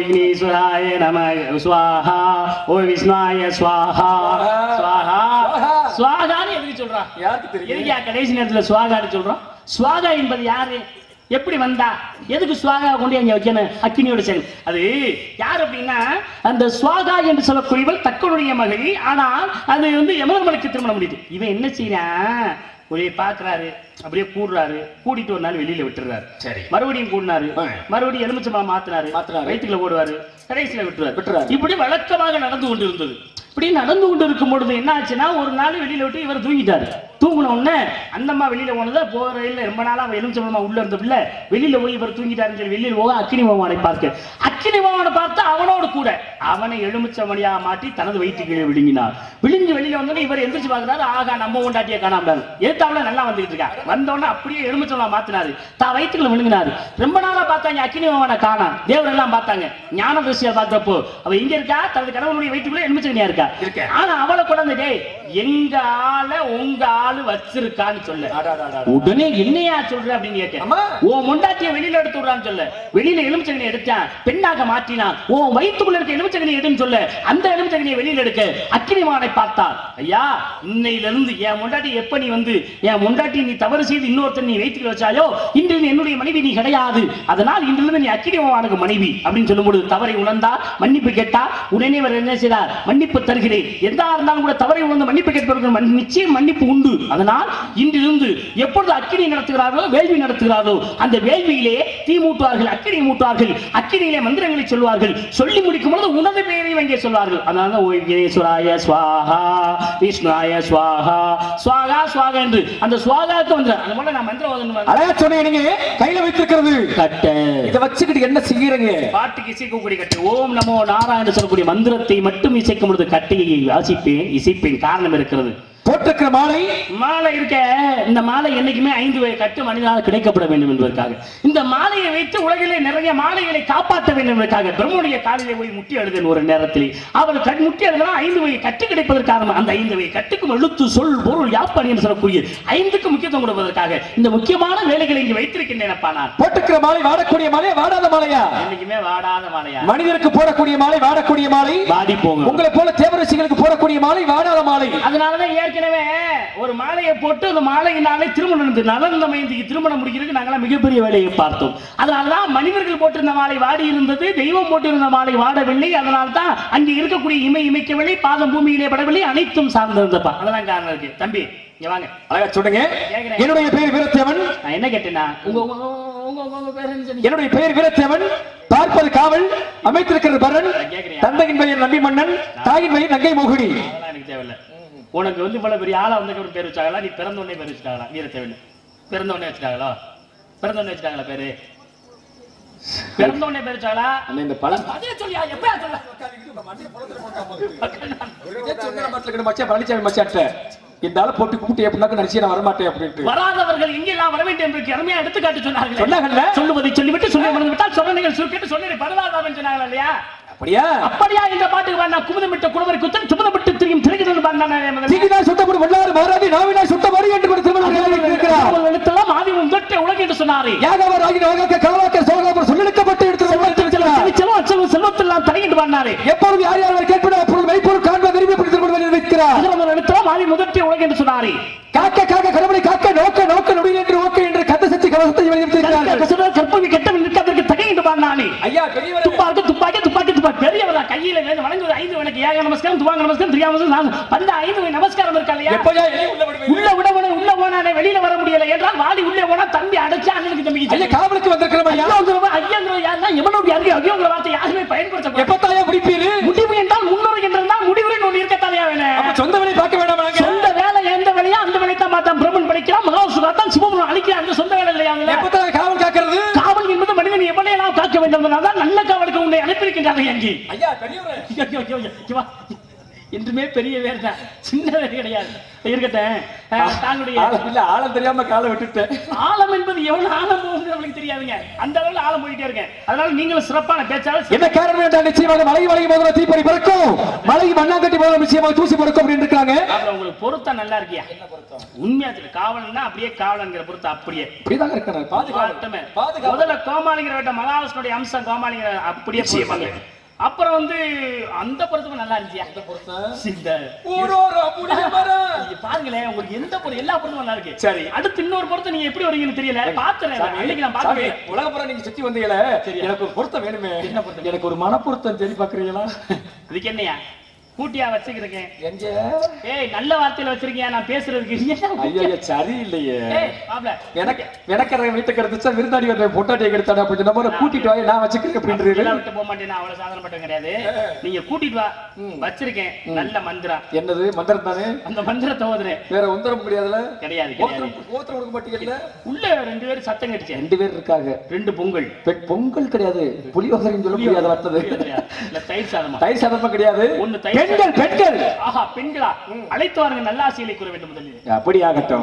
ஈஸ்வராய நம ஸ்வாஹா ஓ விஷ்ணாய ஸ்வாஹா ஸ்வாஹா ஸ்வாகான்னு எதுக்கு சொல்றா யாருக்கு தெரியும் எதுக்கியா கடைசி நேரத்துல சுவாகான்னு சொல்றோம் சுவாகா என்பது யாரு எப்படி வந்தா எதுக்கு சுவாகா கொண்டு அங்க வைக்கணும் அக்கினியோட சரி அது யார் அப்படின்னா அந்த சுவாகா என்று சொல்லக்கூடியவள் தக்கனுடைய மகள் ஆனால் அது வந்து யமனமலுக்கு திருமணம் முடியுது இவன் என்ன செய்யறான் ஒரே பாக்குறாரு அப்படியே கூடுறாரு கூட்டிட்டு ஒரு நாள் வெளியில விட்டுறாரு சரி. மறுபடியும் கூடினாரு ஆ. மறுபடியும் எலுமிச்சம்பழம் மாத்தினாரு மாத்துனாரு. வயிற்றுல ஓடுவாரு கடைசியில விட்டுறாரு விட்டுறாரு. இப்படி வழக்கமாக நடந்து கொண்டு இருந்தது இப்படி நடந்து கொண்டு இருக்கும் பொழுது என்ன ஆச்சுன்னா ஒரு நாள் வெளியில விட்டு இவர் தூங்கிட்டாரு தூங்கின உடனே அந்த அம்மா வெளியில போனதா போற இல்ல ரொம்ப நாளா அவன் எலுமிச்சம்பழமா உள்ள இருந்த பிள்ளை வெளியில போய் இவர் தூங்கிட்டாருன்னு சொல்லி வெளியில போக அக்கினி பகவானை பார்க்க அக்கினி பகவானை பார்த்து அவனோடு கூட அவனை எலுமிச்சமணியா மாட்டி தனது வயிற்றுக்கு விழுங்கினார் விழுங்கி வெளியில வந்தோடனே இவர் எந்திரிச்சு பார்க்கிறாரு ஆகா நம்ம உண்டாட்டிய காணாம எதிர்த்தாவில நல்லா வந்துட்டு இருக்கா வந்தோடனே அப்படியே எலுமிச்சம்பழம் மாத்தினாரு தான் வயிற்றுக்குள்ள விழுங்கினாரு ரொம்ப நாளா பார்த்தாங்க அக்கினி பகவானை காணாம் தேவர் எல்லாம் பார்த்தாங்க ஞான திருஷ்டியா பார்த்தப்போ அவ எங்க இருக்கா தனது கணவனுடைய வயிற்றுக்குள்ள எலுமிச்சங்கனியா இருக்கா இருக்கா. ஆனா அவளை கொண்டாந்து டேய் எங்க ஆள உங்க ஆளு வச்சிருக்கான்னு சொல்ல அடாடாடா. உடனே என்னையா சொல்ற அப்படின்னு கேட்டேன் அம்மா. உன் முண்டாட்டிய வெளியில எடுத்து விடுறான்னு சொல்ல வெளியில எலுமிச்சகனி எடுத்தான் பெண்ணாக மாற்றினான் உன் வயிற்றுக்குள்ள இருக்க எலுமிச்சகனி எடுன்னு சொல்ல அந்த எலுமிச்சகனியை வெளியில எடுக்க அக்கினிமானை பார்த்தார் ஐயா இன்னையில இருந்து என் முண்டாட்டி எப்ப நீ வந்து என் முண்டாட்டி நீ தவறு செய்து இன்னொருத்தன் நீ வைத்துக்க வச்சாயோ இன்று நீ என்னுடைய மனைவி நீ கிடையாது அதனால் இன்றிலிருந்து நீ அக்கினிமானுக்கு மனைவி அப்படின்னு சொல்லும்போது தவறை உணர்ந்தார் மன்னிப்பு கேட்டார் உடனே அவர் என்ன செய்தார் மன்னிப்பு தருகிறேன் எதா இருந்தாலும் கூட தவறை உணர்ந்து மன்னிப்பு கேட்பவர்கள் மன்- நிச்சயம் மன்னிப்பு உண்டு அதனால் இன்றிலிருந்து எப்பொழுது அக்கினி நடத்துகிறார்களோ வேள்வி நடத்துகிறார்களோ அந்த வேள்வியிலே தீ மூட்டுவார்கள் அக்கினி மூட்டுவார்கள் அக்கினியிலே மந்திரங்களை சொல்வார்கள் சொல்லி முடிக்கும் பொழுது உனது பெயரையும் அங்கே சொல்வார்கள் அதனால தான் ஓய் விக்னேஸ்வராய ஸ்வாஹா விஷ்ணுவாய ஸ்வாஹா ஸ்வாகா ஸ்வாகா என்று அந்த ஸ்வாகாக்கு வந்து அந்த போல நான் மந்திரம் ஓதணும் அழகா சொன்னீங்க நீங்க கையில வைத்திருக்கிறது கட்ட இதை வச்சுக்கிட்டு என்ன செய்யறீங்க பாட்டுக்கு இசைக்கக்கூடிய கட்டு ஓம் நமோ நாராயண சொல்லக்கூடிய மந்திரத்தை மட்டும் இசைக்கும் பொழுது கட்டையை வாசிப்பேன் இசைப்பேன் காரணம் இருக்கிறது போட்டிருக்கிற மாலை மாலை இருக்க இந்த மாலை என்னைக்குமே ஐந்து வகை கட்டு மனிதனால் கிடைக்கப்பட வேண்டும் என்பதற்காக இந்த மாலையை வைத்து உலகிலே நிறைய மாலைகளை காப்பாற்ற வேண்டும் என்பதற்காக பிரம்மனுடைய காலிலே போய் முட்டி எழுதல் ஒரு நேரத்தில் அவர் கண் முட்டி எழுதினா ஐந்து வகை கட்டு கிடைப்பதற்காக அந்த ஐந்து வகை கட்டுக்கும் எழுத்து சொல் பொருள் யாப்பணி என்று சொல்லக்கூடிய ஐந்துக்கு முக்கியத்துவம் கொடுப்பதற்காக இந்த முக்கியமான வேலைகளை இங்கு வைத்திருக்கின்றேனப்பா நான் போட்டிருக்கிற மாலை வாடக்கூடிய மாலையா வாடாத மாலையா என்னைக்குமே வாடாத மாலையா மனிதருக்கு போடக்கூடிய மாலை வாடக்கூடிய மாலை வாடி போங்க உங்களை போல தேவரசிகளுக்கு போடக்கூடிய மாலை வாடாத மாலை அதனாலதான் ஏற்கனவே ஒரு மாலையை போட்டு அந்த மாலையினாலே திருமணம் நடந்தது நலந்த மைந்திக்கு திருமணம் முடிக்கிறதுக்கு நாங்களாம் மிகப்பெரிய வேலையை பார்த்தோம் அதனாலதான் மனிதர்கள் போட்டிருந்த மாலை வாடி இருந்தது தெய்வம் போட்டிருந்த மாலை வாடவில்லை அதனால்தான் அங்கே இருக்கக்கூடிய இமை இமைக்கவில்லை பாதம் பூமியிலே படவில்லை அனைத்தும் சார்ந்திருந்தப்பா அதெல்லாம் காரணம் இருக்கு தம்பி இங்க வாங்க அழகா சொல்லுங்க கேக்குறேன். என்னுடைய பெயர் வீரத்தேவன் நான் என்ன கேட்டேனா உங்க உங்க உங்க உங்க- உங்க பேர் என்ன சொன்னீங்க? என்னுடைய பெயர் வீரத்தேவன் பார்ப்பது காவல் அமைத்திருக்கிறது பரன் கேக்குறியா? தந்தையின் பெயர் நம்பி மன்னன் தாயின் பெயர் நங்கை மோகினி அதெல்லாம் எனக்கு தேவையில்ல உனக்கு வந்து இவ்வளவு பெரிய ஆளா வந்து ஒரு பேர் வச்சாங்களா நீ பிறந்த உடனே பேர் வச்சுட்டாங்களா வீரத்தேவன் பிறந்த உடனே வச்சுட்டாங்களா பிறந்த உடனே வச்சுட்டாங்களா பேரு பிறந்த உடனே பேர் வச்சாங்களா அண்ணா, இந்த பழம் அதே சொல்லியா எப்பயா சொல்ல மச்சான் பழனிசாமி மச்சாட்ட இந்த ஆளை போட்டு கூப்பிட்டு எப்படினாக்க நடிச்சு நான் வரமாட்டேன் அப்படின்ட்டு வராதவர்கள் இங்கெல்லாம் வர வேண்டும் என்று அருமையா எடுத்துக்காட்டு சொன்னார்கள் சொன்னாங்கல்ல? சொல்லுவதை சொல்லிவிட்டு சொல்லி மறந்து விட்டால் சொன்ன நீங்கள் சுருக்கிட்டு சொல்லி பரவாயில்ல சொன்னாங்க இல்லையா அப்படியா அப்படியா இந்த பாட்டுக்கு வேண்டாம் குமுதமிட்ட குணவரை குத்தன் சுமதப்பட்டு திரியும் திரைகிறது பாடினாங்க தீகினா சுட்டப்படும் வல்லாறு மாறாதி நாவினா சுட்ட மறி என்று கூட திருமணம் இருக்கிறார் எழுத்தெல்லாம் ஆதிவம் தொட்ட உலக என்று சொன்னாரே யாகவர் ஆகி நாகாக்க கலவாக்க சோகாபர் சொல்லிருக்கப்பட்டு எடுத்து சமர்ப்பித்திருக்கிறார் செல்வம் அச்சம் செல்வத்தெல்லாம் தலையிட்டு பண்ணாரே எப்பொழுது யார் யார் கேட்பதோ அப்பொழுது மெய்ப்பொருள் காண்ப விரும்பி திருமணம் வைக்கிறார் அகரமர் எழுத்தெல்லாம் ஆதி முதற்ற உலக என்று சொன்னாரே காக்க காக்க கடவுளை காக்க நோக்க நோக்க நொடி என்று ஓக்க என்று கத்த சக்தி கவசத்தை வெளியிட்டிருக்கிறார்கள் கற்பவி கெட்டவன் நிற்காதற்கு தகையிட்டு பண்ணானே ஐயா பெரியவர் துப்பாக்கி துப்பாக்கி துப்பாக்கி துப்பாக்கி பெரியவரா கையில வேணும் வணங்குவது ஐந்து வணக்கு ஏக நமஸ்காரம் துவாங்க நமஸ்காரம் திரியா நமஸ்காரம் பந்த ஐந்து வகை நமஸ்காரம் இருக்கா இல்லையா எப்பயா எலி உள்ள விடுவீங்க? உள்ள விட உடனே உள்ள போனானே வெளியில வர முடியல என்றால் வாடி உள்ளே போனா தம்பி அடைச்சு அண்ணனுக்கு தம்பிக்கு ஐயா காவலுக்கு வந்திருக்கிறோம் ஐயா ஐயாங்கிறவன் ஐயாங்கிற யாருன்னா எவனோட யாருக்கு ஐயோங்கிற வார்த்தை யாருமே பயன்படுத்த எப்பத்தாயா முடிப்பீரு முடிவு தெரியாதுல்ல எப்பதான் காவல் காக்கிறது காவல் என்பது மனிதன் எவ்வளையெல்லாம் காக்க வேண்டும் என்பதனால்தான் நல்ல காவலுக்கு உன்னை அனுப்பியிருக்கின்றார்கள் எங்கே ஐயா பெரியவரே ஐயோ, ஐயோ, ஐயோ, ஐயோ, என்றுமே பெரிய வேர் தான் சின்ன வேர் கிடையாது இருக்கட்டும் அஹ், தாங்களுடைய ஆழம் இல்ல ஆழம் தெரியாம காலை விட்டுட்டேன் ஆழம் என்பது எவ்வளவு ஆழம் போகுது நம்மளுக்கு தெரியாதுங்க அந்த அளவுல ஆழம் போயிட்டே இருக்கேன் அதனால நீங்களும் சிறப்பான பேச்சாளர் என்ன காரணம் என்றால் நிச்சயமாக மலை மலை போதும் தீப்பறி பிறக்கும் மலை மண்ணாங்கட்டி போதும் நிச்சயமாக தூசி பிறக்கும் அப்படின்னு இருக்காங்க அப்புறம் உங்களுக்கு பொருத்தம் நல்லா இருக்கியா உண்மையா சொல்லு காவலன்னா அப்படியே காவலங்கிற பொருத்தம் அப்படியே இப்படிதாங்க இருக்காங்க பாதுகாப்பு பாதுகாப்பு முதல்ல கோமாளிங்கிற வேட்ட மகாவிஷ்ணுடைய அம்சம் கோமாளிங்கிற அப்படியே பொருத்தங்க அப்புறம் வந்து அந்த பொருத்தமும் நல்லா இருந்துச்சியா இந்த ஊரோரா புளிய மரம். நீங்க பாருங்களேன் உங்களுக்கு எந்த பொருள் எல்லா பொருளும் நல்லா இருக்கு சரி. அடுத்து இன்னொரு பொருத்தம் நீங்க எப்படி வரீங்கன்னு தெரியல பாத்துறேன் சாமி, அன்னைக்கு நான் சாமி, பாத்துறேன் உலகப்புறம் நீங்க சுத்தி வந்தீங்களே எனக்கு ஒரு பொருத்தம் வேணுமே என்ன பொருத்தம்? எனக்கு ஒரு மன பொருத்தம் தேடி பாக்குறீங்களா இதுக்கு என்னையா கூட்டியா வச்சுக்கிறேன் எங்க ஏய் நல்ல வார்த்தையில வச்சிருக்கியா நான் பேசுறதுக்கு என்ன ஐயோ ஐயோ, சரியில்லையே ஏய் மாப்ள எனக்கு எனக்கு வீட்டுக்கு எடுத்துச்சா விருந்தாடி வந்த பொட்டாட்டியை எடுத்தாடா அப்படி சொன்ன மாதிரி கூட்டிட்டு வாய் நான் வச்சுக்கிறேன் அப்படின்றது எல்லாம் விட்டு போக மாட்டேன் நான் அவ்வளவு சாதனை கிடையாது நீங்க கூட்டிட்டு வா வச்சிருக்கேன் நல்ல மந்திரம் என்னது மந்திரம் தானே அந்த மந்திரத்தை ஓதுறேன் வேற ஒந்தரம் முடியாதுல கிடையாது கிடையாது ஓத்திரம் ஓத்திரம் கொடுக்க மாட்டீங்கல்ல உள்ள ரெண்டு பேரும் சத்தம் கடிச்சேன் ரெண்டு பேர் இருக்காங்க ரெண்டு பொங்கல் பெண் பொங்கல் கிடையாது புலியோகரையும் சொல்ல முடியாது வட்டது இல்ல தயிர் சாதமா தயிர் சாதமா கிடையாது ஒண்ணு தயிர் பெண்கள் பெண்கள் ஆஹா பெண்களா அழைத்து வாருங்க நல்ல ஆசைகளை கூற வேண்டும் முதலில் அப்படி ஆகட்டும்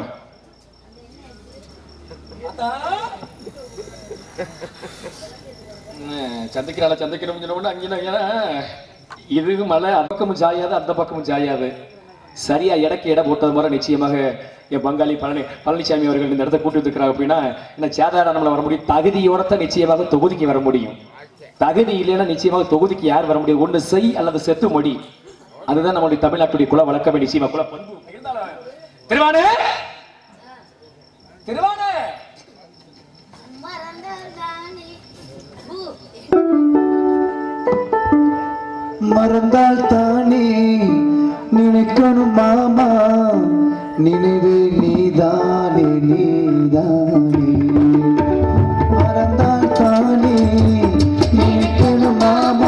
சந்திக்கிறாள சந்திக்கிறோம் சொன்ன அங்கே இது மலை அந்த பக்கமும் ஜாயாது அந்த பக்கமும் ஜாயாது சரியா இடக்கு இடம் போட்டது மாதிரி நிச்சயமாக என் பங்காளி பழனி பழனிசாமி அவர்கள் இந்த இடத்த கூட்டி வந்துக்கிறாங்க அப்படின்னா என்ன சேதாரா நம்மள வர முடியும் தகுதியோட தான் நிச்சயமாக தொகுதிக்கு வர முடியும் தகுதி இல்லைன்னா நிச்சயமாக தொகுதிக்கு யார் வர முடியும் ஒண்ணு செய் அல்லது செத்து மொழி அதுதான் நம்மளுடைய தமிழ்நாட்டுடைய குல வழக்கமே நிச்சயமா குல பண்பு திருவானே திருவானே மறந்ததானே பூ மறந்தால் தானே நினைக்கணும் மாமா நினைவு நீதானே நீதானே மறந்தால் தானே நினைக்கணும் மாமா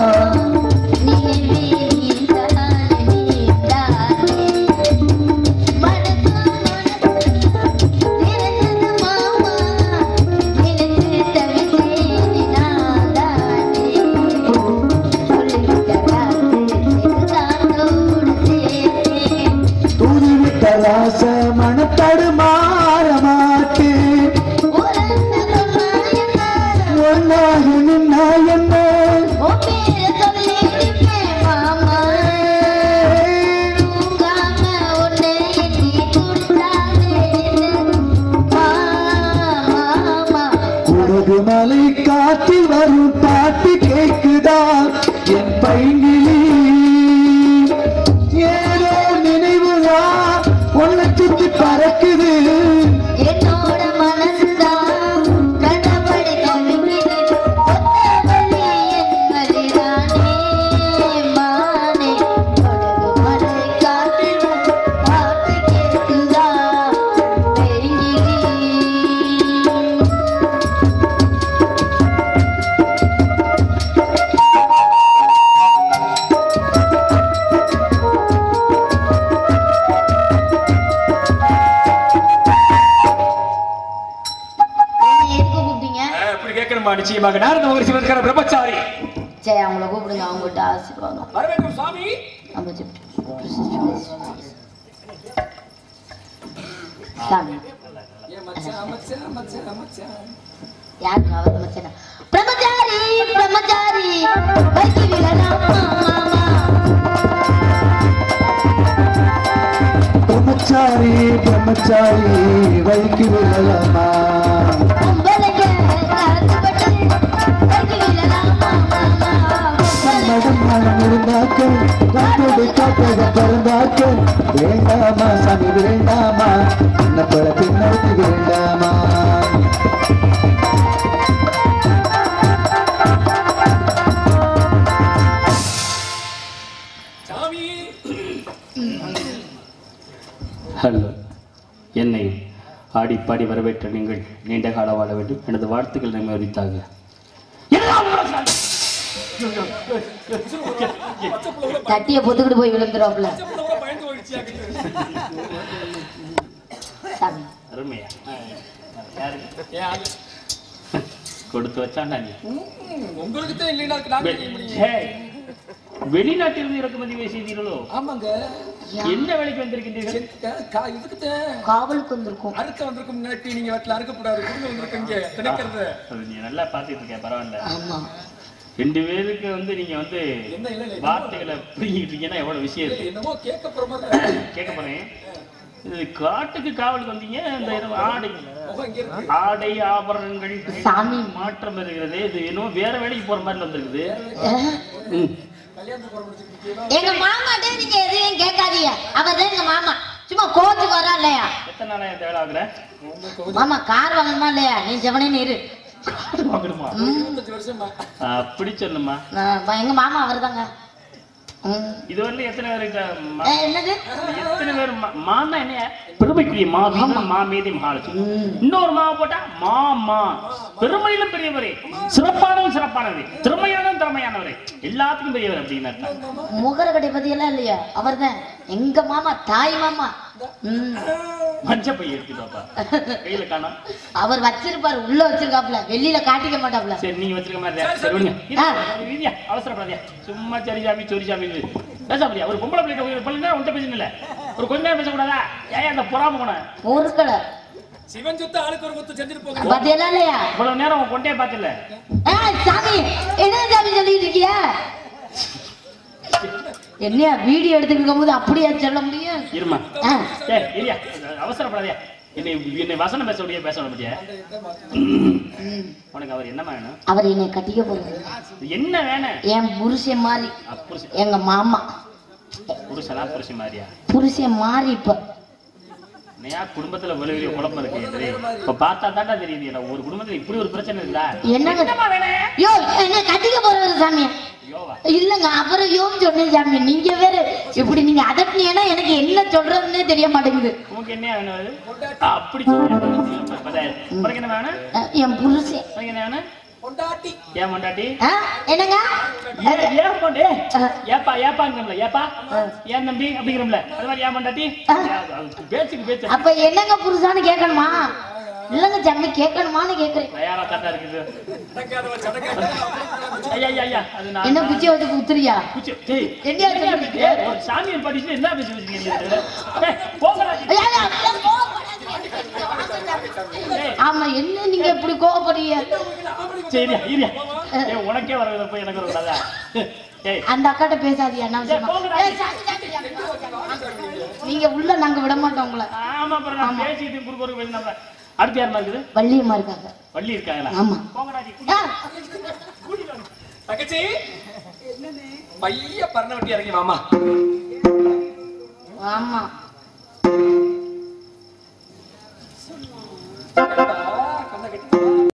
தூதிவிட்ட ராச மனத்தடு மாற மாட்டேன் ஒன்னாக நின்னா என்ன உலகு மலை காத்தில் வரும் பாட்டு கேக்குதா என் பைங்கிலி ஏதோ நினைவுதா உன்னை சுத்தி பறக்குது என்னோட மனசுதான் கடப்படி கவிக்குது ஒத்தவழி என்பதிரானே மானே கொடகு மலை காற்றில் வரும் பாட்டு கேட்குதா பெருங்கிலி என்ன எதுக்கு கூப்பிட்டீங்க இப்படி கேட்கணுமா நிச்சயமாக நாரத மகரிஷி இருக்கிற பிரம்மச்சாரி சரி அவங்கள கூப்பிடுங்க அவங்ககிட்ட ஆசீர்வாதம் வரவேற்கும் சுவாமி நம்ம ஜெபிட்டு. சாமி யாருக்கு அவர் மச்சனா பிரம்மச்சாரி பிரம்மச்சாரி பைக்கு விழலாம் மாமா பிரம்மச்சாரி பிரம்மச்சாரி வைக்கு விழலாமா உங்களுக்கு காத்துப்பட்டு பைக்கு விழலாம் மாமா மடம் மனம் இருந்தாக்க காத்தோடு காத்தத பிறந்தாக்க வேண்டாமா சாமி வேண்டாமா என்ன பல பின்னோக்கி வேண்டாமா ஹலோ என்னை ஆடி பாடி வரவேற்ற நீங்கள் நீண்ட கால வாழ வேண்டும் எனது வாழ்த்துக்கள் நிம்மதித்தாக தட்டிய பொத்துக்கிட்டு போய் விழுந்துருவாப்ல சாமி அருமையா யாரு ஏன் அது? கொடுத்து வச்சாண்டா நீ ம், உங்களுக்கு தான் இல்லைன்னா அதுக்கு நாங்க செய்ய முடியும் ஏய், வெளிநாட்டிலிருந்து இறக்குமதி செய்தீர்களோ ஆமாங்க என்ன வேலைக்கு வந்திருக்கின்றீர்கள் செத்த- கா- இதுக்கு தான் காவலுக்கு வந்திருக்கோம் அறுக்க வந்திருக்கும் முன்னாடி நீங்க வீட்டுல அறுக்கப்படாது கொடுங்க வந்திருக்கும் இங்க திணைக்கிறது அது நீ நல்லா பார்த்துட்டு இருக்க பரவாயில்ல ஆமா ரெண்டு பேருக்கு வந்து நீங்க வந்து என்ன இல்ல இல்ல வார்த்தைகளை புரிஞ்சுக்கிட்டு இருக்கீங்கன்னா எவ்வளவு விஷயம் இருக்கு என்னமோ கேட்க போற மாதிரி கேட்க போறேன் இது காட்டுக்கு காவலுக்கு வந்தீங்க இந்த இரவு ஆடை முகம் இங்க இருக்கு ஆடை ஆபரணங்கள் சாமி. மாற்றம் இருக்கிறது இது என்னமோ வேற வேலைக்கு போற மாதிரி வந்திருக்குது அஹ், ம். கல்யாணத்துக்கு போற முடிச்சுக்கிட்டீங்களா எங்க மாமாட்டே நீங்க எதையும் கேட்காதீங்க அவர் தான் எங்க மாமா சும்மா கோச்சுக்கு வரா இல்லையா எத்தனை நாளா இந்த வேலை ஆகுற மாமா கார் வாங்கணுமா இல்லையா நீ செவனே இரு வாங்கணுமா இருபத்தஞ்சு வருஷமா அப்படி சொல்லுமா நான் எங்க மாமா அவர்தாங்க ம். இது வரல எத்தனை பேருக்கு அஹ், என்னது எத்தனை பேர் மா- மான்னா என்ன பெருமைக்குரிய மா வீணா மா மீதி மகால இன்னொரு மாவை போட்டா மாமா பெருமையிலும் பெரியவரே சிறப்பானவன் சிறப்பானவரே திறமையானவன் திறமையானவரே எல்லாத்துக்கும் பெரியவர் அப்படின்னு அர்த்தம் முகர கடை பத்தி எல்லாம் இல்லையா அவர்தான் எங்க மாமா தாய் மாமா ம். மஞ்ச பை இருக்கு பாப்பா கையில காணோம் அவர் வச்சிருப்பாரு உள்ள வச்சிருக்காப்ல வெளியில காட்டிக்க மாட்டாப்ல சரி நீங்க வச்சிருக்க மாதிரி சரி விடுங்க இரு, இரியா, அவசரப்படாதீங்க சும்மா சரி சாமி சொரி சாமி பேசாமடியா ஒரு பொம்பளை பிள்ளை ஒரு பிள்ளை உன்ட்ட பேசுங்க இல்ல ஒரு கொஞ்ச நேரம் பேசக்கூடாதா ஏன் அந்த பொறாம போன பொருட்கள சிவன் சுத்த ஆளுக்கு ஒரு முத்து செஞ்சுட்டு போங்க பாத்தியெல்லாம் இல்லையா இவ்வளவு நேரம் உன் கொண்டே பார்த்துல ஏய், சாமி என்ன சாமி சொல்லிட்டு இருக்கிய என்னையா வீடியோ எடுத்துட்டு இருக்கும்போது அப்படியா சொல்ல முடியும் இருமா ஆ, ஏய் இரியா அவசரப்படாதே என்னை என்னை வசனம் பேச முடியாது பேச முடியா உனக்கு அவர் என்ன வேணும் அவர் என்னை கட்டிக்க போறாரு என்ன வேணும் என் புருஷன் மாதிரி புருஷன் எங்க மாமா புருஷனா புருஷன் மாதிரியா புருஷன் மாறி இப்ப என்னையா குடும்பத்துல இவ்வளவு பெரிய குழப்பம் இருக்கு தெரியும் இப்ப பார்த்தா தாண்டா தெரியுது எனக்கு ஒரு குடும்பத்துல இப்படி ஒரு பிரச்சனை இருந்தா என்னங்க என்னம்மா வேணும் யோ என்ன கட்டிக்க போறாரு சாமி யோவா இல்லங்க அப்புறம் யோன்னு சொன்னேன் சாமி நீங்க வேற இப்படி நீங்க அதட்டினீங்கன்னா எனக்கு என்ன சொல்றதுன்னே தெரிய மாட்டேங்குது உனக்கு என்ன வேணும் அது? அப்படி சொல்லு. உனக்கு என்ன வேணும் அஹ், என் புருஷன் உனக்கு என்ன வேணும் பொண்டாட்டி ஏன் மண்டாட்டி ஆ, என்னங்க ஏன் ஏன் போண்டே ஏப்பா ஏப்பாங்கிறோம்ல ஏப்பா ஏன் தம்பி அப்படிங்கிறோம்ல அது மாதிரி ஏன் மண்டாட்டி பேச்சுக்கு பேச்சு அப்ப என்னங்க புருஷான்னு கேட்கணுமா இல்லங்க சாமி கேட்கணுமான்னு கேக்குறேன் தயாரா தாண்டா இருக்குது ஐயா ஐயா ஐயா அது நான் என்ன குச்சி வச்சு குத்துறியா குச்சி டேய் என்னையா என்னையா சொல்றீங்க? பேசி- ஏய், ஒரு சாமியை படிச்சுட்டு என்ன பேசி வச்சிருக்கீங்க நீங்க? ஏய், போங்கடா நீ. ஐயா, ஐயா, ஐயா, கோவப்படாதீங்க. ஆமா என்ன நீங்க இப்படி கோவப்படுறீங்க சரியா இருயா ஏய் உனக்கே வர போய் எனக்கு வரக்கூடாதா ஏய் அந்த அக்காட்ட பேசாதீங்க என்ன விஷயமா? ஏய், போங்கடா. ஏய், சாமி, சாமி, சாமி. நீங்க உள்ள நாங்க விட மாட்டோம் உங்களை ஆமா அப்புறம் நான் பேசிட்டு குறுக்கு பேசி நம்ம அடுத்து யாருமா இருக்குது வள்ளியம்மா இருக்காங்க வள்ளி இருக்காங்களா ஆமா போங்கடா நீ. ஆ, தங்கச்சி பைய பறந்த வட்டி இறங்கி வாமா ஆமா